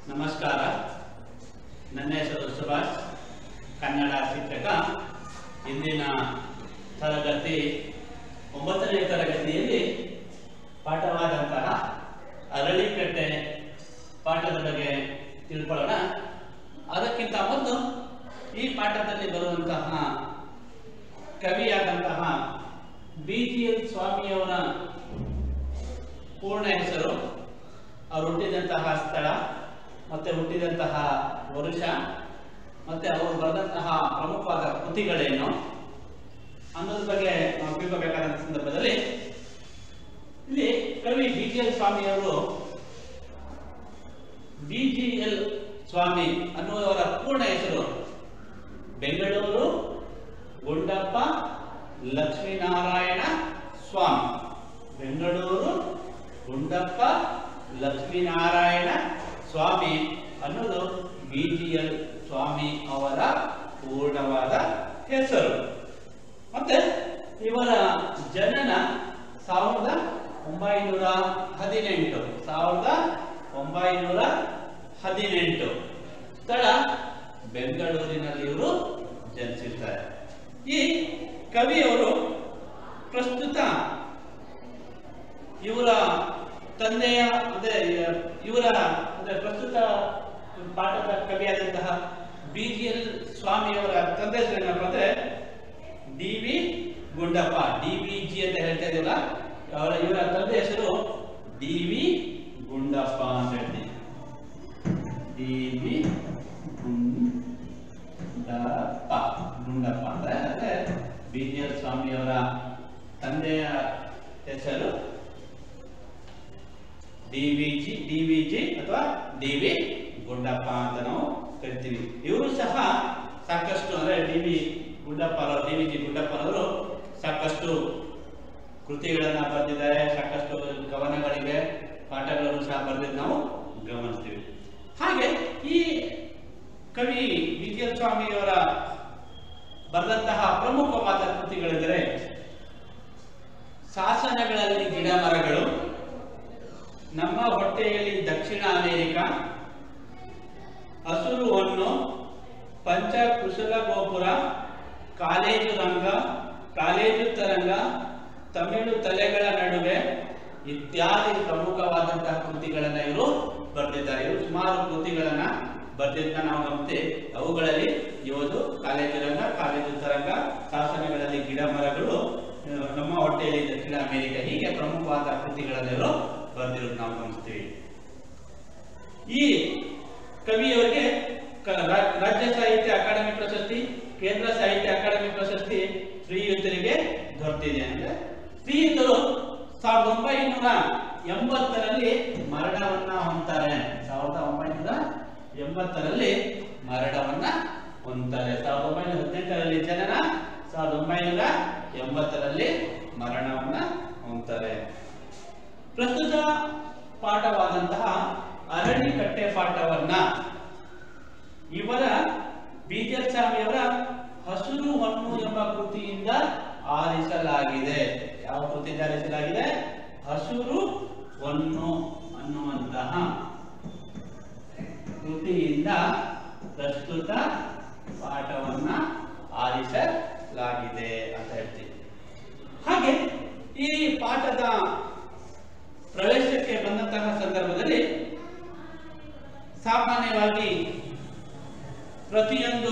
ನಮಸ್ಕಾರ ನನ್ನ ಹೆಸರು ಸುಭಾಷ್ ಕನ್ನಡ ಶಿಕ್ಷಕ ಇಂದಿನ ತರಗತಿ ಒಂಬತ್ತನೇ ತರಗತಿಯಲ್ಲಿ ಪಾಠವಾದಂತಹ ಅರಳಿಕಟ್ಟೆ ಪಾಠದ ಬಗ್ಗೆ ತಿಳ್ಕೊಳ್ಳೋಣ ಅದಕ್ಕಿಂತ ಮೊದಲು ಈ ಪಾಠದಲ್ಲಿ ಬರುವಂತಹ ಕವಿಯಾದಂತಹ ಬಿ ಜಿ ಎಲ್ ಸ್ವಾಮಿಯವರ ಪೂರ್ಣ ಹೆಸರು ಅವರು ಹುಟ್ಟಿದಂತಹ ಸ್ಥಳ ಮತ್ತೆ ಹುಟ್ಟಿದಂತಹ ವರುಷ ಮತ್ತೆ ಅವರು ಬರೆದಂತಹ ಪ್ರಮುಖವಾದ ಕೃತಿಗಳೇನು ಅನ್ನೋದ್ರ ಬಗ್ಗೆ ನಾವು ತಿಳ್ಕೋಬೇಕಾದ ಸಂದರ್ಭದಲ್ಲಿ ಇಲ್ಲಿ ಕವಿ ಬಿ ಜಿ ಎಲ್ ಸ್ವಾಮಿಯವರು ಬಿ ಜಿ ಎಲ್ ಸ್ವಾಮಿ ಅನ್ನುವವರ ಪೂರ್ಣ ಹೆಸರು ಬೆಂಗಳೂರು ಗುಂಡಪ್ಪ ಲಕ್ಷ್ಮೀನಾರಾಯಣ ಸ್ವಾಮಿ ಬೆಂಗಳೂರು ಗುಂಡಪ್ಪ ಲಕ್ಷ್ಮೀನಾರಾಯಣ ಸ್ವಾಮಿ ಅನ್ನೋದು ಬಿ ಜಿ ಎಲ್ ಸ್ವಾಮಿ ಅವರ ಪೂರ್ಣವಾದ ಹೆಸರು ಮತ್ತೆ ಇವರ ಜನನ ಸಾವಿರದ ಒಂಬೈನೂರ ಹದಿನೆಂಟು ಸಾವಿರದ ಒಂಬೈನೂರ ಹದಿನೆಂಟು ಸ್ಥಳ ಬೆಂಗಳೂರಿನಲ್ಲಿ ಇವರು ಜನಿಸಿರ್ತಾರೆ ಈ ಕವಿಯವರು ಪ್ರಸ್ತುತ ಇವರ ತಂದೆಯ ಅಂದ್ರೆ ಇವರ ಅಂದ್ರೆ ಪ್ರಸ್ತುತ ಪಾಠದ ಕವಿಯಾದಂತಹ ಬಿ ಜಿ ಎಲ್ ಸ್ವಾಮಿಯವರ ತಂದೆ ಹೆಸರು ಏನಪ್ಪ ಅಂದ್ರೆ D V Gundappa D V G ಅಂತ ಹೇಳ್ತಾ ಇದೀವಲ್ಲ ಅವರ ಇವರ ತಂದೆ ಹೆಸರು ಡಿ ವಿ ಗುಂಡಪ್ಪ ಅಂತ ಹೇಳ್ತೀವಿ ಡಿ ವಿ ಗುಂಡಪ್ಪ ಗುಂಡಪ್ಪ ಅಂದ್ರೆ ಅಂದ್ರೆ ಬಿ ಜಿ ಎಲ್ ಸ್ವಾಮಿಯವರ ತಂದೆಯ ಹೆಸರು D V G D V G ಅಥವಾ ಡಿ ವಿ ಗುಂಡಪ್ಪ ಅಂತ ನಾವು ಕರಿತೀವಿ ಇವರು ಸಹ ಸಾಕಷ್ಟು ಅಂದ್ರೆ D V Gundappa D V G ಗುಂಡಪ್ಪನವರು ಸಾಕಷ್ಟು ಕೃತಿಗಳನ್ನ ಬರೆದಿದ್ದಾರೆ ಸಾಕಷ್ಟು ಕವನಗಳಿವೆ ಪಾಠಗಳನ್ನು ಸಹ ಬರೆದಿದ್ದು ನಾವು ಗಮನಿಸ್ತೀವಿ ಹಾಗೆ ಈ ಕವಿ ವಿಜಯ ಸ್ವಾಮಿಯವರ ಬರೆದಂತಹ ಪ್ರಮುಖವಾದ ಕೃತಿಗಳೆಂದರೆ ಶಾಸನಗಳಲ್ಲಿ ಗಿಡ ಮರಗಳು ನಮ್ಮ ಹೊಟ್ಟೆಯಲ್ಲಿ ದಕ್ಷಿಣ ಅಮೆರಿಕ ಹಸುರು ಹೊನ್ನು ಪಂಚ ಕುಶಲ ಗೋಪುರ ಕಾಲೇಜು ರಂಗ ಕಾಲೇಜು ತರಂಗ ತಮಿಳು ತಲೆಗಳ ನಡುವೆ ಇತ್ಯಾದಿ ಪ್ರಮುಖವಾದಂತಹ ಕೃತಿಗಳನ್ನ ಇವರು ಬರೆದಿದ್ದಾರೆ ಇವರು ಸುಮಾರು ಕೃತಿಗಳನ್ನ ಬರೆದಿದ್ದ ನಾವು ಗಮನಿಸಿ ಅವುಗಳಲ್ಲಿ ಇವತ್ತು ಕಾಲೇಜು ರಂಗ ಕಾಲೇಜು ತರಂಗ ಶಾಸನಗಳಲ್ಲಿ ಗಿಡ ಮರಗಳು ಆ, ನಮ್ಮ ಹೊಟ್ಟೆಯಲ್ಲಿ ದಕ್ಷಿಣ ಅಮೆರಿಕ ಹೀಗೆ ಪ್ರಮುಖವಾದ ಕೃತಿಗಳನ್ನ ಇವರು ಬರೆದಿರೋದು ನಾವು ಗಮನಿಸ್ತೀವಿ ಈ ಕವಿಯವರಿಗೆ ಕ- ರಾ- ರಾಜ್ಯ ಸಾಹಿತ್ಯ ಅಕಾಡೆಮಿ ಪ್ರಶಸ್ತಿ ಕೇಂದ್ರ ಸಾಹಿತ್ಯ ಅಕಾಡೆಮಿ ಪ್ರಶಸ್ತಿ ಶ್ರೀಯುತರಿಗೆ ದೊರೆತಿದೆ ಅಂದ್ರೆ ಶ್ರೀಯುತರು ಸಾವಿರದ ಒಂಬೈನೂರ ಎಂಬತ್ತರಲ್ಲಿ ಮರಣವನ್ನ ಹೊಂತಾರೆ ಸಾವಿರದ ಒಂಬೈನೂರ ಎಂಬತ್ತರಲ್ಲಿ ಮರಣವನ್ನ ಹೊಂತಾರೆ ಸಾವಿರದ ಒಂಬೈನೂರ ಹದಿನೆಂಟರಲ್ಲಿ ಜನನ ಸಾವಿರದ ಒಂಬೈನೂರ ಎಂಬತ್ತರಲ್ಲಿ ಮರಣವನ್ನ ಹೊಂತಾರೆ ಪ್ರಸ್ತುತ ಪಾಠವಾದಂತಹ ಅರಳಿಕಟ್ಟೆ ಪಾಠವನ್ನ ಇವರ ಬೀಜಲ್ ಸ್ವಾಮಿಯವರ ಹಸುರು ಹೊನ್ನು ಎಂಬ ಕೃತಿಯಿಂದ ಆರಿಸಲಾಗಿದೆ ಯಾವ ಕೃತಿಯಿಂದ ಆರಿಸಲಾಗಿದೆ ಹಸುರು ಹೊನ್ನು ಅನ್ನುವಂತಹ ಕೃತಿಯಿಂದ ಪ್ರಸ್ತುತ ಪಾಠವನ್ನ ಆರಿಸಲಾಗಿದೆ ಅಂತ ಹೇಳ್ತೀವಿ ಹಾಗೆ ಈ ಪಾಠದ ಪ್ರವೇಶಕ್ಕೆ ಬಂದಂತಹ ಸಂದರ್ಭದಲ್ಲಿ ಸಾಮಾನ್ಯವಾಗಿ ಪ್ರತಿಯೊಂದು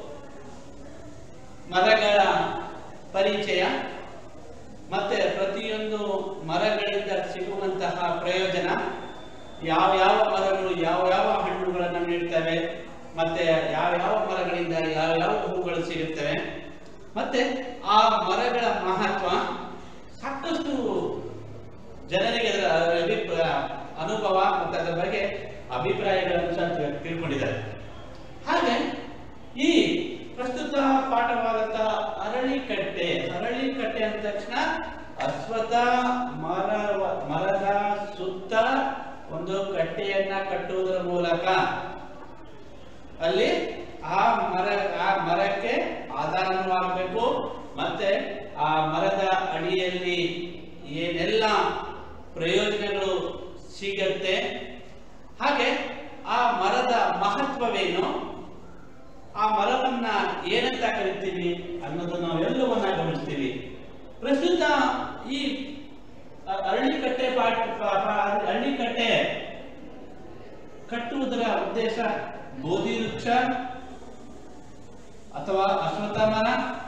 ಮರಗಳ ಪರಿಚಯ ಮತ್ತೆ ಪ್ರತಿಯೊಂದು ಮರಗಳಿಂದ ಸಿಗುವಂತಹ ಪ್ರಯೋಜನ ಯಾವ ಯಾವ ಮರಗಳು ಯಾವ ಯಾವ ಹಣ್ಣುಗಳನ್ನು ನೀಡ್ತವೆ ಮತ್ತೆ ಯಾವ ಯಾವ ಮರಗಳಿಂದ ಯಾವ ಯಾವ ಹೂಗಳು ಸಿಗುತ್ತವೆ ಮತ್ತೆ ಆ ಮರಗಳ ಮಹತ್ವ ಸಾಕಷ್ಟು ಜನರಿಗೆ ಅದರ ಅಭಿಪ್ರಾಯ ಅನುಭವ ಮತ್ತು ಅದರ ಬಗ್ಗೆ ಅಭಿಪ್ರಾಯಗಳನ್ನು ಸಹ ತಿಳ್- ತಿಳ್ಕೊಂಡಿದ್ದಾರೆ ಹಾಗೆ ಈ ಪ್ರಸ್ತುತ ಪಾಠವಾದಂತಹ ಅರಳಿಕಟ್ಟೆ ಅರಳಿಕಟ್ಟೆ ಅಂದ ತಕ್ಷಣ ಅಶ್ವತ್ಥ ಮರ ಮರದ ಸುತ್ತ ಒಂದು ಕಟ್ಟೆಯನ್ನ ಕಟ್ಟುವುದರ ಮೂಲಕ ಅಲ್ಲಿ ಆ ಮರ ಆ ಮರಕ್ಕೆ ಆಧಾರನೂ ಆಗಬೇಕು ಮತ್ತೆ ಆ ಮರದ ಅಡಿಯಲ್ಲಿ ಏನೆಲ್ಲ ಪ್ರಯೋಜನಗಳು ಸಿಗತ್ತೆ ಹಾಗೆ ಆ ಮರದ ಮಹತ್ವವೇನು ಆ ಮರವನ್ನ ಏನಂತ ಕರಿತೀವಿ ಅನ್ನೋದನ್ನ ನಾವೆಲ್ಲವನ್ನ ಗಮನಿಸ್ತೀವಿ ಪ್ರಸ್ತುತ ಈ ಅ- ಅರಳಿಕಟ್ಟೆ ಪಾಠ ಪ- ಪ- ಅರಳಿಕಟ್ಟೆ ಕಟ್ಟುವುದರ ಉದ್ದೇಶ ಬೋಧಿ ವೃಕ್ಷ ಅಥವಾ ಅಶ್ವತ್ಥ ಮರ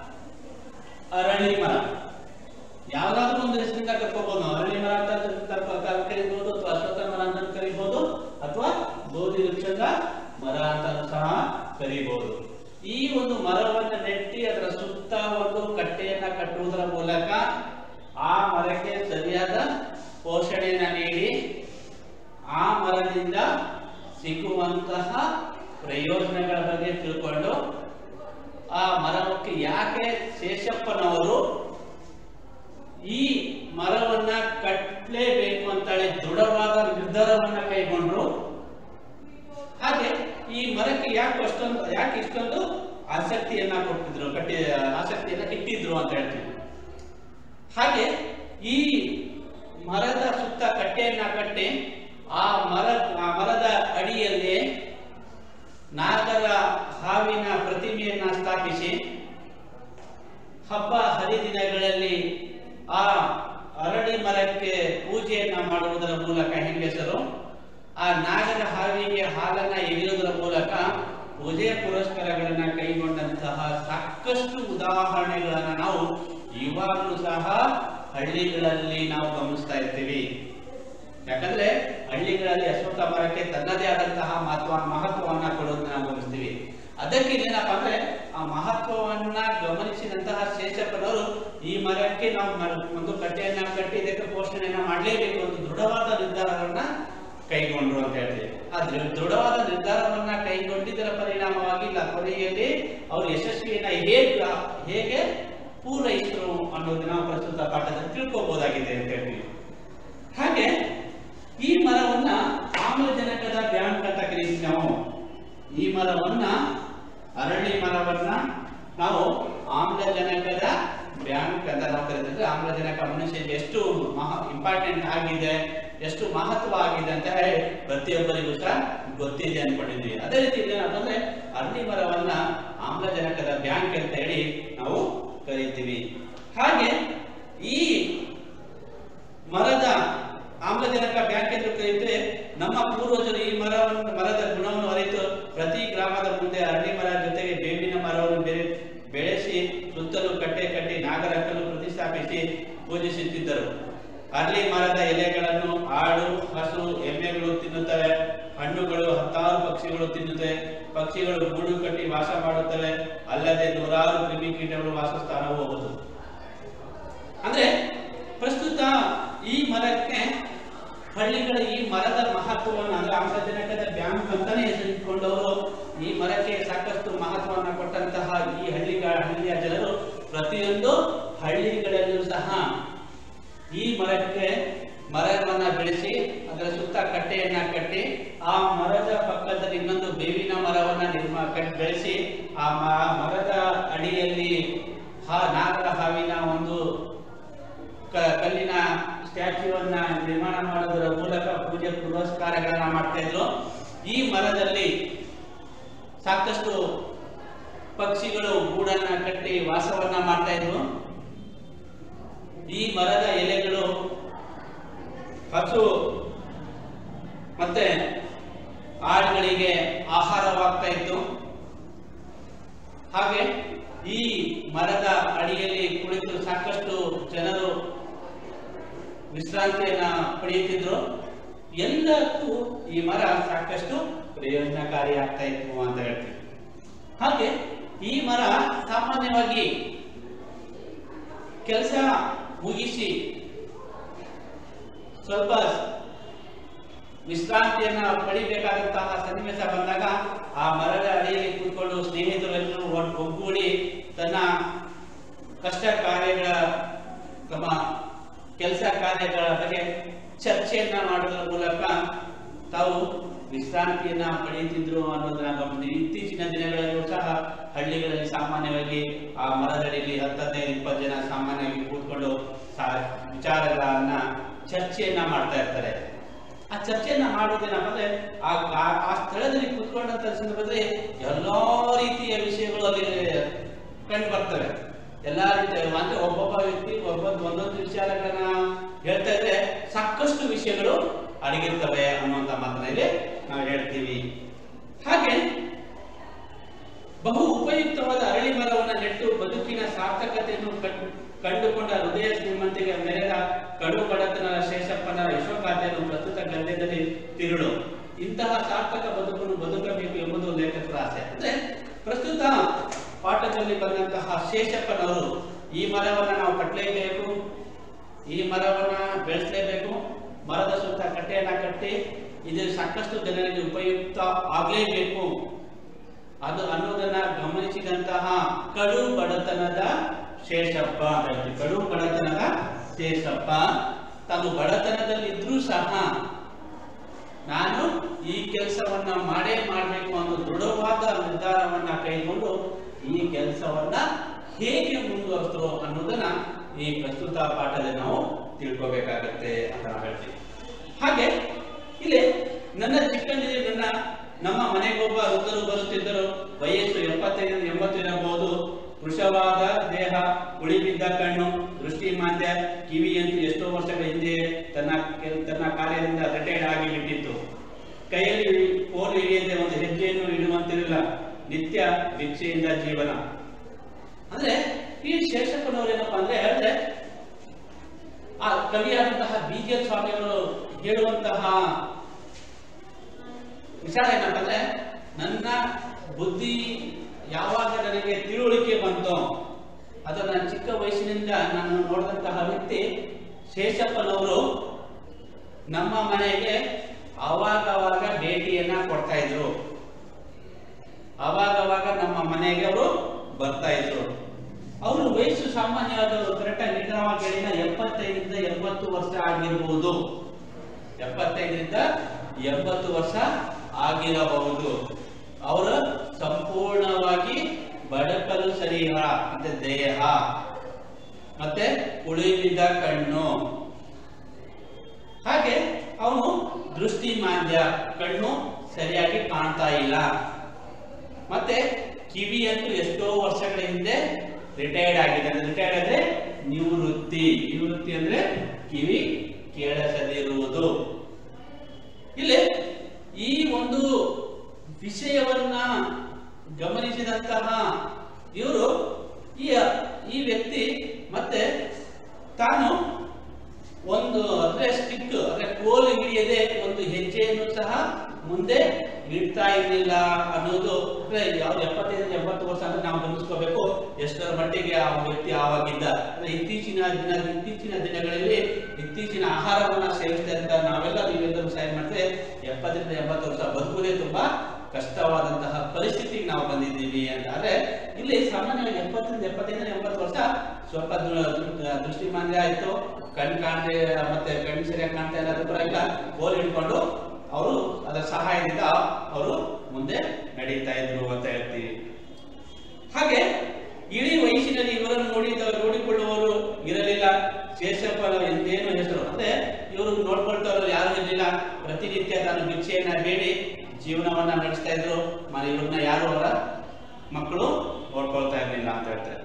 ಅರಳಿ ಮರ ಯಾವ್ದಾದ್ರು ಒಂದು ಹೆಸರಿಂದ ಕರ್ಕೋಬಹುದು ನಾವು ಅರಳಿ ಮರ ಅಂತ ಕರ್ಕೊ- ಕ- ಕರಿಬಹುದು ಅಥವಾ ಅಶ್ವತ್ಥ ಮರ ಅಂತ ಕರಿಬಹುದು ಅಥವಾ ಬೋಧಿ ವೃಕ್ಷದ ಮರ ಅಂತ ಸಹ ಕರಿಬಹುದು ಈ ಒಂದು ಮರವನ್ನು ನೆಟ್ಟಿ ಅದರ ಸುತ್ತ ಒಂದು ಕಟ್ಟೆಯನ್ನ ಕಟ್ಟುವುದರ ಮೂಲಕ ಆ ಮರಕ್ಕೆ ಸರಿಯಾದ ಪೋಷಣೆಯನ್ನ ನೀಡಿ ಆ ಮರದಿಂದ ಸಿಗುವಂತಹ ಪ್ರಯೋಜನಗಳ ಬಗ್ಗೆ ತಿಳ್ಕೊಂಡು ಆ ಮರಕ್ಕೆ ಯಾಕೆ ಶೇಷಪ್ಪನವರು ಈ ಮರವನ್ನ ಕಟ್ಟಲೇಬೇಕು ಅಂತೇಳಿ ದೃಢವಾದ ನಿರ್ಧಾರವನ್ನ ಕೈಗೊಂಡ್ರು ಹಾಗೆ ಈ ಮರಕ್ಕೆ ಯಾಕೆ ಅಷ್ಟೊಂದು ಯಾಕೆ ಇಷ್ಟೊಂದು ಆಸಕ್ತಿಯನ್ನ ಕೊಟ್ಟಿದ್ರು ಕಟ್ಟಿ ಆಸಕ್ತಿಯನ್ನ ಇಟ್ಟಿದ್ರು ಅಂತ ಹೇಳ್ತೀವಿ ಹಾಗೆ ಈ ಮರದ ಸುತ್ತ ಕಟ್ಟೆಯನ್ನ ಕಟ್ಟಿ ಆ ಮರ ಆ ಮರದ ಅಡಿಯಲ್ಲಿ ನಾಗರ ಹಾವಿನ ಪ್ರತಿಮೆಯನ್ನ ಸ್ಥಾಪಿಸಿ ಹಬ್ಬ ಹರಿದಿನಗಳಲ್ಲಿ ಆ ಅರಳಿ ಮರಕ್ಕೆ ಪೂಜೆಯನ್ನ ಮಾಡುವುದರ ಮೂಲಕ ಹೆಂಗಸರು ಆ ನಾಗರ ಹಾವಿಗೆ ಹಾಲನ್ನ ಎರೆಯುವುದರ ಮೂಲಕ ಪೂಜೆ ಪುರಸ್ಕಾರಗಳನ್ನ ಕೈಗೊಂಡಂತಹ ಸಾಕಷ್ಟು ಉದಾಹರಣೆಗಳನ್ನ ನಾವು ಇವಾಗಲೂ ಸಹ ಹಳ್ಳಿಗಳಲ್ಲಿ ನಾವು ಗಮನಿಸ್ತಾ ಇರ್ತೀವಿ ಯಾಕಂದ್ರೆ ಹಳ್ಳಿಗಳಲ್ಲಿ ಅಶ್ವತ್ಥ ಮರಕ್ಕೆ ತನ್ನದೇ ಆದಂತಹ ಮಹತ್ವ ಮಹತ್ವವನ್ನ ಕೊಡೋದನ್ನ ನಾವು ಗಮನಿಸ್ತೀವಿ ಅದಕ್ಕೆ ಏನಪ್ಪಾ ಅಂದ್ರೆ ಆ ಮಹತ್ವವನ್ನ ಗಮನಿಸಿದಂತಹ ಶೇಷಪ್ಪನವರು ಈ ಮರಕ್ಕೆ ನಾವು ಮರ- ಒಂದು ಕಟ್ಟೆಯನ್ನ ಕಟ್ಟಿ ಇದಕ್ಕೆ ಪೋಷಣೆಯನ್ನ ಮಾಡಲೇಬೇಕು ಒಂದು ದೃಢವಾದ ನಿರ್ಧಾರವನ್ನ ಕೈಗೊಂಡ್ರು ಅಂತ ಹೇಳ್ತೀವಿ ಆ ದೃ- ದೃಢವಾದ ನಿರ್ಧಾರವನ್ನ ಕೈಗೊಂಡಿದ್ದರ ಪರಿಣಾಮವಾಗಿ ಲ- ಕೊನೆಯಲ್ಲಿ ಅವರು ಯಶಸ್ವಿಯನ್ನ ಹೇಗೆ ಹೇಗೆ ಪೂರೈಸಿದ್ರು ಅನ್ನೋದನ್ನ ನಾವು ಪ್ರಸ್ತುತ ಪಾಠದಲ್ಲಿ ತಿಳ್ಕೋಬಹುದಾಗಿದೆ ಅಂತ ಹೇಳ್ತೀವಿ ಹಾಗೆ ಈ ಮರವನ್ನ ಆಮ್ಲಜನಕದ ಬ್ಯಾಂಕ್ ಅಂತ ಕರೀತೀವಿ ನಾವು ಈ ಮರವನ್ನ ಅರಳಿ ಮರವನ್ನ ನಾವು ಆಮ್ಲಜನಕದ ಬ್ಯಾಂಕ್ ಅಂತ ನಾವು ಕರೀತೀವಿ ಆಮ್ಲಜನಕ ಮನುಷ್ಯನಿಗೆ ಎಷ್ಟು ಮಹ ಇಂಪಾರ್ಟೆಂಟ್ ಆಗಿದೆ ಎಷ್ಟು ಮಹತ್ವ ಆಗಿದೆ ಅಂತ ಹೇಳಿ ಪ್ರತಿಯೊಬ್ಬರಿಗೂ ಸಹ ಗೊತ್ತಿದೆ ಅನ್ಕೊಂಡಿದ್ವಿ ಅದೇ ರೀತಿ ಏನಂತಂದ್ರೆ ಅರಳಿ ಮರವನ್ನ ಆಮ್ಲಜನಕದ ಬ್ಯಾಂಕ್ ಅಂತ ಹೇಳಿ ನಾವು ಕರಿತೀವಿ ಹಾಗೆ ಈ ಮರದ ಆಮ್ಲಜನಕ ಬ್ಯಾಂಕ್ ಎಂದು ಕರೆಯುತ್ತೇವೆ ನಮ್ಮ ಪೂರ್ವಜರು ಈ ಮರವನ್ನು ಮರದ ಗುಣವನ್ನು ಅರಿತು ಪ್ರತಿ ಗ್ರಾಮದ ಮುಂದೆ ಅರಳಿ ಮರ ಜೊತೆಗೆ ಬೇವಿನ ಮರವನ್ನು ಬೆರೆ ಬೆಳೆಸಿ ಸುತ್ತಲೂ ಕಟ್ಟೆ ಕಟ್ಟಿ ನಾಗರಕ್ಕನ್ನು ಪ್ರತಿಷ್ಠಾಪಿಸಿ ಪೂಜಿಸುತ್ತಿದ್ದರು ಅರಳಿ ಮರದ ಎಲೆಗಳನ್ನು ಆಡು ಹಸು ಎಮ್ಮೆಗಳು ತಿನ್ನುತ್ತವೆ ಹಣ್ಣುಗಳು ಹತ್ತಾರು ಪಕ್ಷಿಗಳು ತಿನ್ನುತ್ತವೆ ಪಕ್ಷಿಗಳು ಗೂಡು ಕಟ್ಟಿ ವಾಸ ಮಾಡುತ್ತವೆ ಅಲ್ಲದೆ ನೂರಾರು ಕ್ರಿಮಿಕೀಟಗಳು ವಾಸಸ್ಥಾನ ಹೋಗುವುದು ಅಂದ್ರೆ ಪ್ರಸ್ತುತ ಈ ಮರಕ್ಕೆ ಹಳ್ಳಿಗಳ ಈ ಮರದ ಮಹತ್ವವನ್ನು ಅಂದ್ರೆ ಆಮ್ಲಜನಕದ ಬ್ಯಾಂಕ್ ಅಂತಾನೆ ಹೆಸರಿಟ್ಕೊಂಡವರು ಈ ಮರಕ್ಕೆ ಸಾಕಷ್ಟು ಮಹತ್ವವನ್ನು ಕೊಟ್ಟಂತಹ ಈ ಹಳ್ಳಿಗಳ ಹಳ್ಳಿಯ ಜನರು ಪ್ರತಿಯೊಂದು ಹಳ್ಳಿಗಳಲ್ಲೂ ಸಹ ಈ ಮರಕ್ಕೆ ಮರವನ್ನ ಬೆಳೆಸಿ ಅದರ ಸುತ್ತ ಕಟ್ಟೆಯನ್ನ ಕಟ್ಟಿ ಆ ಮರದ ಪಕ್ಕದಲ್ಲಿ ಇನ್ನೊಂದು ಬೇವಿನ ಮರವನ್ನ ನಿರ್ಮಾ ಕಟ್ ಬೆಳೆಸಿ ಆ ಮ- ಮರದ ಅಡಿಯಲ್ಲಿ ಹಾ ನಾಗರ ಹಾವಿನ ಒಂದು ಕ- ಕಲ್ಲಿನ ಸ್ಟ್ಯಾಚ್ಯೂವನ್ನ ನಿರ್ಮಾಣ ಮಾಡೋದರ ಮೂಲಕ ಪೂಜೆ ಪುರಸ್ಕಾರಗಳನ್ನ ಮಾಡ್ತಾ ಇದ್ರು ಈ ಮರದಲ್ಲಿ ಸಾಕಷ್ಟು ಪಕ್ಷಿಗಳು ಗೂಡನ್ನ ಕಟ್ಟಿ ವಾಸವನ್ನ ಮಾಡ್ತಾ ಇದ್ವು ಈ ಮರದ ಎಲೆಗಳು ಹಸು ಮತ್ತೆ ಆಡುಗಳಿಗೆ ಆಹಾರವಾಗ್ತಾ ಇತ್ತು ಹಾಗೆ ಈ ಮರದ ಅಡಿಯಲ್ಲಿ ಕುಳಿತು ಸಾಕಷ್ಟು ಜನರು ವಿಶ್ರಾಂತಿಯನ್ನ ಪಡೆಯುತ್ತಿದ್ರು ಎಲ್ಲಕ್ಕೂ ಈ ಮರ ಸಾಕಷ್ಟು ಪ್ರಯೋಜನಕಾರಿ ಆಗ್ತಾ ಇತ್ತು ಅಂತ ಹೇಳ್ತೀವಿ ಹಾಗೆ ಈ ಮರ ಸಾಮಾನ್ಯವಾಗಿ ಕೆಲಸ ಮುಗಿಸಿ ಸ್ವಲ್ಪ ವಿಶ್ರಾಂತಿಯನ್ನ ಪಡಿಬೇಕಾದಂತಹ ಸನ್ನಿವೇಶ ಬಂದಾಗ ಆ ಮರದ ಅಡಿಯಲ್ಲಿ ಕೂತ್ಕೊಂಡು ಸ್ನೇಹಿತರೆಲ್ಲರೂ ಒಟ್- ಒಗ್ಗೂಡಿ ತನ್ನ ಕಷ್ಟ ಕಾರ್ಯಗಳ ತಮ್ಮ ಕೆಲಸ ಕಾರ್ಯಗಳ ಬಗ್ಗೆ ಚರ್ಚೆಯನ್ನ ಮಾಡೋದ್ರ ಮೂಲಕ ತಾವು ವಿಶ್ರಾಂತಿಯನ್ನ ಪಡೆಯುತ್ತಿದ್ರು ಅನ್ನೋದನ್ನ ಗಮನಿಸಿ ಇತ್ತೀಚಿನ ದಿನಗಳಲ್ಲೂ ಸಹ ಹಳ್ಳಿಗಳಲ್ಲಿ ಸಾಮಾನ್ಯವಾಗಿ ಆ ಮರದಡಿಯಲ್ಲಿ ಹತ್ತದೈದು ಇಪ್ಪತ್ತು ಜನ ಸಾಮಾನ್ಯವಾಗಿ ಕೂತ್ಕೊಂಡು ಸಾ- ವಿಚಾರಗಳನ್ನ ಚರ್ಚೆಯನ್ನ ಮಾಡ್ತಾ ಇರ್ತಾರೆ ಆ ಚರ್ಚೆಯನ್ನ ಮಾಡೋದೇನಪ್ಪ ಅಂದ್ರೆ ಆ ಆ- ಆ ಸ್ಥಳದಲ್ಲಿ ಕುತ್ಕೊಂಡಂತ ಸಂದರ್ಭದಲ್ಲಿ ಎಲ್ಲಾ ರೀತಿಯ ವಿಷಯಗಳು ಅಲ್ಲಿ ಕಂಡು ಬರ್ತವೆ ಎಲ್ಲಾ ರೀತಿಯ ಅಂದ್ರೆ ಒಬ್ಬೊಬ್ಬ ವ್ಯಕ್ತಿ ಒಬ್ಬೊಂದು ಒಂದೊಂದು ವಿಚಾರಗಳನ್ನ ಹೇಳ್ತಾ ಇದ್ರೆ ಸಾಕಷ್ಟು ವಿಷಯಗಳು ಅಡಗಿರ್ತವೆ ಅನ್ನುವಂತ ಮಾತನ್ನ ಇಲ್ಲಿ ನಾವು ಹೇಳ್ತೀವಿ ಹಾಗೆ ಬಹು ಉಪಯುಕ್ತವಾದ ಅರಳಿ ಮರವನ್ನು ನೆಟ್ಟು ಬದುಕಿನ ಸಾರ್ಥಕತೆಯನ್ನು ಕಂ- ಕಂಡುಕೊಂಡ ಹೃದಯ ಶ್ರೀಮಂತಿಗೆ ಮೆರೆದ ಕಡು ಬಡತನ ಶೇಷಪ್ಪನ ಯಶೋಗಾಥೆಯನ್ನು ಪ್ರಸ್ತುತ ಗದ್ಯದಲ್ಲಿ ತಿರುಳು ಇಂತಹ ಸಾರ್ಥಕ ಬದುಕನ್ನು ಬದುಕಬೇಕು ಎಂಬುದು ಲೇಖಕರ ಆಸೆ ಅಂದ್ರೆ ಪ್ರಸ್ತುತ ಪಾಠದಲ್ಲಿ ಬಂದಂತಹ ಶೇಷಪ್ಪನವರು ಈ ಮರವನ್ನ ನಾವು ಕಟ್ಟಲೇಬೇಕು ಈ ಮರವನ್ನ ಬೆಳೆಸಲೇಬೇಕು ಮರದ ಸುತ್ತ ಕಟ್ಟೆಯನ್ನ ಕಟ್ಟಿ ಇದು ಸಾಕಷ್ಟು ಜನರಿಗೆ ಉಪಯುಕ್ತ ಆಗಲೇಬೇಕು ಅದು ಅನ್ನೋದನ್ನ ಗಮನಿಸಿದಂತಹ ಕಡು ಬಡತನದ ಶೇಷಪ್ಪ ಅಂತ ಹೇಳ್ತೀವಿ. ಕಡು ಬಡತನದ ಶೇಷಪ್ಪ ತಾನು ಬಡತನದಲ್ಲಿದ್ರೂ ಸಹ ನಾನು ಈ ಕೆಲಸವನ್ನ ಮಾಡೇ ಮಾಡಬೇಕು ಅನ್ನೋ ದೃಢವಾದ ನಿರ್ಧಾರವನ್ನ ಕೈಗೊಂಡು ಈ ಕೆಲಸವನ್ನ ಹೇಗೆ ಮುಂದುವರಿಸಿದ್ರು ಅನ್ನೋದನ್ನ ಈ ಪ್ರಸ್ತುತ ಪಾಠದಲ್ಲಿ ನಾವು ತಿಳ್ಕೋಬೇಕಾಗತ್ತೆ ಅಂತ ನಾವು ಹೇಳ್ತೀವಿ ಹಾಗೆ ಇಲ್ಲಿ ನನ್ನ ಚಿಕ್ಕಂದಿಗೆ ನನ್ನ ನಮ್ಮ ಮನೆಗೊಬ್ಬ ವೃದ್ಧರು ಬರುತ್ತಿದ್ದರು ವಯಸ್ಸು ಎಪ್ಪತ್ತೈದು ಎಂಬತ್ತು ಇರಬಹುದು ವೃಷವಾದ ದೇಹ ಉಳಿಬಿದ್ದ ಕಣ್ಣು ದೃಷ್ಟಿ ಮಾಂದ್ಯ ಕಿವಿಯಂತೂ ಎಷ್ಟೋ ವರ್ಷಗಳ ಹಿಂದೆ ತನ್ನ ಕೆಲ್- ತನ್ನ ಕಾರ್ಯದಿಂದ ರಿಟೈರ್ಡ್ ಆಗಿ ಬಿಟ್ಟಿತ್ತು ಕೈಯಲ್ಲಿ ಫೋನ್ ಹಿಡಿಯದೆ ಒಂದು ಹೆಜ್ಜೆಯನ್ನು ಇಡುವಂತಿರಲಿಲ್ಲ ನಿತ್ಯ ಭಿಕ್ಷೆಯಿಂದ ಜೀವನ ಅಂದ್ರೆ ಈ ಶೇಷಪ್ಪನವರು ಏನಪ್ಪಾ ಅಂದ್ರೆ ಹೇಳಿದ್ರೆ ಆ ಕವಿಯಾದಂತಹ ಬಿ ಜೆ ಸ್ವಾಮಿಯವರು ಹೇಳುವಂತಹ ವಿಚಾರ ಏನಪ್ಪ ಅಂದ್ರೆ ನನ್ನ ಬುದ್ಧಿ ಯಾವಾಗ ನನಗೆ ತಿಳುವಳಿಕೆ ಬಂತೋ ಅದು ನನ್ನ ಚಿಕ್ಕ ವಯಸ್ಸಿನಿಂದ ನಾನು ನೋಡಿದಂತಹ ವ್ಯಕ್ತಿ ಶೇಷಪ್ಪನವರು ನಮ್ಮ ಮನೆಗೆ ಅವಾಗವಾಗ ಭೇಟಿಯನ್ನ ಕೊಡ್ತಾ ಇದ್ರು ಅವಾಗವಾಗ ನಮ್ಮ ಮನೆಗೆ ಅವರು ಬರ್ತಾ ಇದ್ರು ಅವರು ವಯಸ್ಸು ಸಾಮಾನ್ಯವಾದವರು ಕರೆಕ್ಟಾಗಿ ನಿಧಾನವಾಗಿ ಹೇಳಿದ ಎಪ್ಪತ್ತೈದರಿಂದ ಎಂಬತ್ತು ವರ್ಷ ಆಗಿರ್ಬೋದು ಎಪ್ಪತ್ತೈದರಿಂದ ಎಂಬತ್ತು ವರ್ಷ ಆಗಿರಬಹುದು ಅವರು ಸಂಪೂರ್ಣವಾಗಿ ಬಡಕಲು ಶರೀರ ಮತ್ತೆ ದೇಹ ಮತ್ತೆ ಉಳಿವಿದ ಕಣ್ಣು ಹಾಗೆ ಅವನು ದೃಷ್ಟಿ ಮಾಂದ್ಯ ಕಣ್ಣು ಸರಿಯಾಗಿ ಕಾಣ್ತಾ ಇಲ್ಲ ಮತ್ತೆ ಕಿವಿಯಂತೂ ಎಷ್ಟೋ ವರ್ಷಗಳ ಹಿಂದೆ ರಿಟೈರ್ಡ್ ಆಗಿದೆ ರಿಟೈರ್ಡ್ ಅಂದ್ರೆ ನಿವೃತ್ತಿ ನಿವೃತ್ತಿ ಅಂದ್ರೆ ಕಿವಿ ಕೇಳಿಸದಿರುವುದು ಇಲ್ಲಿ ಈ ಒಂದು ವಿಷಯವನ್ನ ಗಮನಿಸಿದಂತಹ ಇವರು ಈ ಈ ವ್ಯಕ್ತಿ ಮತ್ತೆ ತಾನು ಒಂದು ಅಂದ್ರೆ ಸ್ಟಿಕ್ ಅಂದ್ರೆ ಕೋಲು ಹಿಡಿಯದೆ ಒಂದು ಹೆಜ್ಜೆಯನ್ನು ಸಹ ಮುಂದೆ ಇಡ್ತಾ ಇರಲಿಲ್ಲ ಅನ್ನೋದು ಅಂದ್ರೆ ಯಾವ್ದು ಎಪ್ಪತ್ತೈದು ಎಂಬತ್ತು ವರ್ಷ ಅಂದ್ರೆ ನಾವು ಗಮನಿಸ್ಕೋಬೇಕು ಎಷ್ಟರ ಮಟ್ಟಿಗೆ ಆ ವ್ಯಕ್ತಿ ಆವಾಗಿದ್ದ ಅಂದ್ರೆ ಇತ್ತೀಚಿನ ದಿನ ಇತ್ತೀಚಿನ ದಿನಗಳಲ್ಲಿ ಇತ್ತೀಚಿನ ಆಹಾರವನ್ನ ಸೇವಿಸ್ತಾ ಇದ್ದ ನಾವೆಲ್ಲ ನೀವೆಲ್ಲರೂ ಸಹಾಯ ಮಾಡಿದ್ರೆ ಎಪ್ಪತ್ತರಿಂದ ಎಂಬತ್ತು ವರ್ಷ ಬದುಕುವುದೇ ತುಂಬಾ ಕಷ್ಟವಾದಂತಹ ಪರಿಸ್ಥಿತಿಗೆ ನಾವು ಬಂದಿದ್ದೀವಿ ಅಂತ ಆದ್ರೆ ಇಲ್ಲಿ ಸಾಮಾನ್ಯವಾಗಿ ಎಪ್ಪತ್ತರಿಂದ ಎಪ್ಪತ್ತೈದು ಎಂಬತ್ತು ವರ್ಷ ಸ್ವಲ್ಪ ದು- ದು- ದೃಷ್ಟಿ ಮಾಂದ್ಯ ಆಯ್ತು ಕಣ್ ಕಾಣದೆ ಮತ್ತೆ ಕಣ್ಣು ಸರಿಯಾಗಿ ಕಾಣ್ತಾ ಇಲ್ಲ ಅದು ಪರವಾಗಿಲ್ಲ ಗೋಲ್ ಹಿಡ್ಕೊಂಡು ಅವರು ಅದರ ಸಹಾಯದಿಂದ ಅವರು ಮುಂದೆ ನಡೀತಾ ಇದ್ರು ಅಂತ ಹೇಳ್ತೀವಿ ಹಾಗೆ ಇಡೀ ವಯಸ್ಸಿನಲ್ಲಿ ಇವರನ್ನು ನೋಡಿದ ನೋಡಿಕೊಳ್ಳುವವರು ಇರಲಿಲ್ಲ ಶೇಷಪ್ಪನ ಎಂದೇನು ಹೆಸರು ಅಂದ್ರೆ ಇವರು ನೋಡ್ಕೊಳ್ತಾರೋ ಯಾರು ಇರಲಿಲ್ಲ ಪ್ರತಿನಿತ್ಯ ತಾನು ಭಿಕ್ಷೆಯನ್ನ ಬೇಡಿ ಜೀವನವನ್ನ ನಡೆಸ್ತಾ ಇದ್ರು ಮನೆ ಇವ್ರನ್ನ ಯಾರು ಅವರ ಮಕ್ಕಳು ನೋಡ್ಕೊಳ್ತಾ ಇರಲಿಲ್ಲ ಅಂತ ಹೇಳ್ತಾರೆ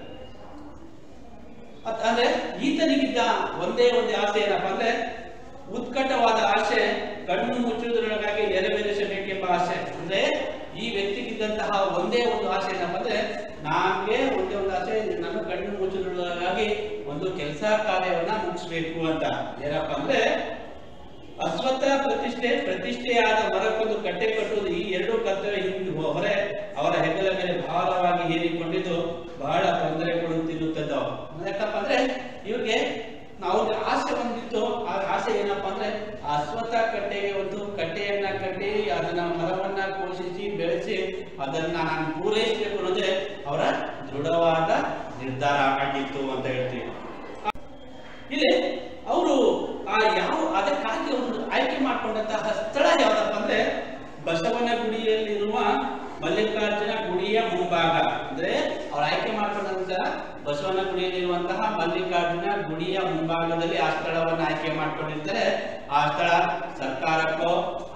ಅದ್- ಅಂದ್ರೆ ಈತನಿಗಿದ್ದ ಒಂದೇ ಒಂದು ಆಸೆ ಏನಪ್ಪಾ ಅಂದ್ರೆ ಉತ್ಕಟವಾದ ಆಸೆ ಕಣ್ಣು ಮುಚ್ಚುವುದರೊಳಗಾಗಿ ನೆರವೇರಿಸಬೇಕೆಂಬ ಆಸೆ ಅಂದ್ರೆ ಈ ವ್ಯಕ್ತಿಗಿದ್ದಂತಹ ಒಂದೇ ಒಂದು ಆಸೆ ಏನಪ್ಪಾ ಅಂದ್ರೆ ನನಗೆ ಒಂದೇ ಒಂದು ಆಸೆ ನನ್ನ ಕಣ್ಣು ಮುಚ್ಚುವುದರೊಳಗಾಗಿ ಒಂದು ಕೆಲಸ ಕಾರ್ಯವನ್ನ ಮುಗಿಸ್ಬೇಕು ಅಂತ ಏನಪ್ಪಾ ಅಂದ್ರೆ ಅಶ್ವತ್ಥ ಪ್ರತಿಷ್ಠೆ ಪ್ರತಿಷ್ಠೆಯಾದ ಮರಕ್ಕೊಂದು ಕಟ್ಟೆ ಕಟ್ಟುವುದು ಈ ಎರಡು ಕರ್ತವ್ಯ ಹಿಂದೆ ಹೊರೆ ಅವರ ಹೆಗಲ ಮೇಲೆ ಭಾರವಾಗಿ ಹೇರಿಕೊಂಡಿದ್ದು ಬಹಳ ತೊಂದರೆ ಕೊಡುತ್ತಿರುತ್ತದೆ ಯಾಕಪ್ಪ ಅಂದ್ರೆ ಇವ್ರಿಗೆ ನಾವು ಆಸೆ ಬಂದಿತ್ತು ಆ ಆಸೆ ಏನಪ್ಪಾ ಅಂದ್ರೆ ಆ ಅಶ್ವತ್ಥ ಕಟ್ಟೆಗೆ ಒಂದು ಕಟ್ಟೆಯನ್ನ ಕಟ್ಟಿ ಅದನ್ನ ಮರವನ್ನ ಪೋಷಿಸಿ ಬೆಳೆಸಿ ಅದನ್ನ ನಾನು ಪೂರೈಸಬೇಕು ಅನ್ನೋದೇ ಅವರ ದೃಢವಾದ ನಿರ್ಧಾರ ಆಗಿತ್ತು ಅಂತ ಹೇಳ್ತೀವಿ ಇಲ್ಲಿ ಅವರು ಆ ಯಾವ ಅದಕ್ಕಾಗಿ ಅವರು ಆಯ್ಕೆ ಮಾಡಿಕೊಂಡಂತಹ ಸ್ಥಳ ಯಾವ್ದಪ್ಪ ಅಂದ್ರೆ ಬಸವನ ಗುಡಿಯಲ್ಲಿರುವ ಮಲ್ಲಿಕಾರ್ಜುನ ಗುಡಿಯ ಮುಂಭಾಗ ಅಂದ್ರೆ ಅವ್ರು ಆಯ್ಕೆ ಮಾಡ್ಕೊಂಡಂತಹ ಬಸವನ ಗುಡಿಯಲ್ಲಿರುವಂತಹ ಮಲ್ಲಿಕಾರ್ಜುನ ಗುಡಿಯ ಮುಂಭಾಗದಲ್ಲಿ ಆ ಸ್ಥಳವನ್ನು ಆಯ್ಕೆ ಮಾಡ್ಕೊಂಡಿರ್ತಾರೆ ಆ ಸ್ಥಳ ಸರ್ಕಾರಕ್ಕೋ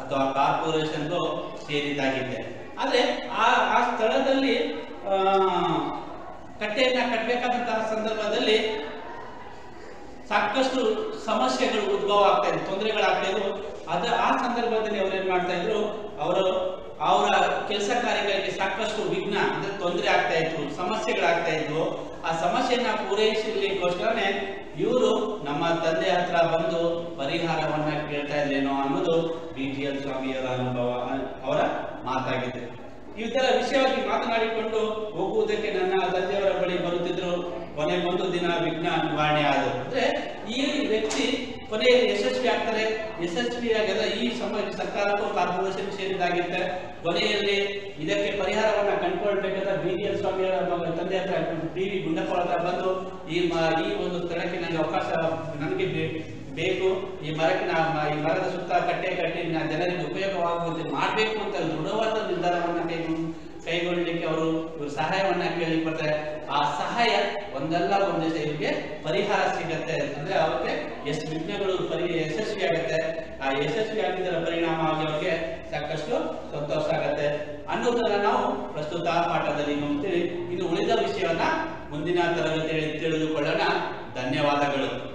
ಅಥವಾ ಕಾರ್ಪೊರೇಷನ್ಗೂ ಸೇರಿದ್ದಾಗಿದೆ ಆದರೆ ಆ ಆ ಸ್ಥಳದಲ್ಲಿ ಆ, ಕಟ್ಟೆಯನ್ನ ಕಟ್ಟಬೇಕಾದಂತಹ ಸಂದರ್ಭದಲ್ಲಿ ಸಾಕಷ್ಟು ಸಮಸ್ಯೆಗಳು ಉದ್ಭವ ಆಗ್ತಾ ಇದ್ವು ತೊಂದರೆಗಳಾಗ್ತಾ ಇದ್ವು ಅದ ಆ ಸಂದರ್ಭದಲ್ಲಿ ಅವ್ರು ಏನ್ ಮಾಡ್ತಾ ಇದ್ರು ಅವರು ಅವರ ಕೆಲಸ ಕಾರ್ಯಗಳಿಗೆ ಸಾಕಷ್ಟು ವಿಘ್ನ ಅಂದ್ರೆ ತೊಂದರೆ ಆಗ್ತಾ ಇತ್ತು ಸಮಸ್ಯೆಗಳಾಗ್ತಾ ಇದ್ವು ಆ ಸಮಸ್ಯೆಯನ್ನ ಪೂರೈಸಲಿಕ್ಕೋಸ್ಕರನೇ ಇವರು ನಮ್ಮ ತಂದೆ ಹತ್ರ ಬಂದು ಪರಿಹಾರವನ್ನ ಕೇಳ್ತಾ ಇದ್ರೇನೋ ಅನ್ನೋದು ಬಿ ಟಿ ಎಲ್ ಸ್ವಾಮಿಯವರ ಅನುಭವ ಅವರ ಮಾತಾಗಿದೆ ಇದರ ವಿಷಯವಾಗಿ ಮಾತನಾಡಿಕೊಂಡು ಹೋಗುವುದಕ್ಕೆ ನನ್ನ ತಂದೆಯವರ ಬಳಿ ಬರುತ್ತಿದ್ರು ಕೊನೆಗೊಂದು ದಿನ ವಿಘ್ನ ನಿವಾರಣೆ ಆದರು ಅಂದ್ರೆ ಈ ವ್ಯಕ್ತಿ ಕೊನೆಯಲ್ಲಿ ಯಶಸ್ವಿ ಆಗ್ತಾರೆ ಯಶಸ್ವಿಯಾಗಲ್ಲ ಈ ಸಮ ಸರ್ಕಾರಕ್ಕೂ ಕಾರ್ಪೊರೇಷನ್ ಸೇರಿದಾಗಿರುತ್ತೆ ಕೊನೆಯಲ್ಲಿ ಇದಕ್ಕೆ ಪರಿಹಾರವನ್ನ ಕಂಡುಕೊಳ್ಬೇಕಾದ್ರೆ ಬಿ ಡಿ ಎಲ್ ಸ್ವಾಮಿಯವರ ಮಗ- ತಂದೆ ಹತ್ರ ಡಿ ವಿ ಗುಂಡಪ್ಪ ಹತ್ರ ಬಂದು ಈ ಮ- ಈ ಒಂದು ಸ್ಥಳಕ್ಕೆ ನನಗೆ ಅವಕಾಶ ನನಗೆ ಬೇ- ಬೇಕು ಈ ಮರಕ್ಕೆ ನಾ ಮ- ಈ ಮರದ ಸುತ್ತ ಕಟ್ಟೆ ಕಟ್ಟಿ ನಾ ಜನರಿಗೆ ಉಪಯೋಗವಾಗುವಂತೆ ಮಾಡಬೇಕು ಅಂತ ದೃಢವಾದ ನಿರ್ಧಾರವನ್ನ ಕೈಗೊಂಡು ಕೈಗೊಳ್ಳಲಿಕ್ಕೆ ಅವರು ಇವರು ಸಹಾಯವನ್ನ ಕೇಳಿ ಬರ್ತಾರೆ ಆ ಸಹಾಯ ಒಂದಲ್ಲ ಒಂದು ದಿವಸ ಇವರಿಗೆ ಪರಿಹಾರ ಸಿಗತ್ತೆ ಅಂದ್ರೆ ಅವ್ರಿಗೆ ಎಷ್ಟು ವಿಘ್ನಗಳು ಪರಿ ಯಶಸ್ವಿ ಆಗುತ್ತೆ ಆ ಯಶಸ್ವಿ ಆಗಿದ್ದರ ಪರಿಣಾಮವಾಗಿ ಅವ್ರಿಗೆ ಸಾಕಷ್ಟು ಸಂತೋಷ ಆಗತ್ತೆ ಅನ್ನೋದನ್ನ ನಾವು ಪ್ರಸ್ತುತ ಪಾಠದಲ್ಲಿ ನೋಡ್ತೀವಿ ಇನ್ನು ಉಳಿದ ವಿಷಯವನ್ನ ಮುಂದಿನ ತರಗತಿಯಲ್ಲಿ ತಿಳಿದುಕೊಳ್ಳೋಣ ಧನ್ಯವಾದಗಳು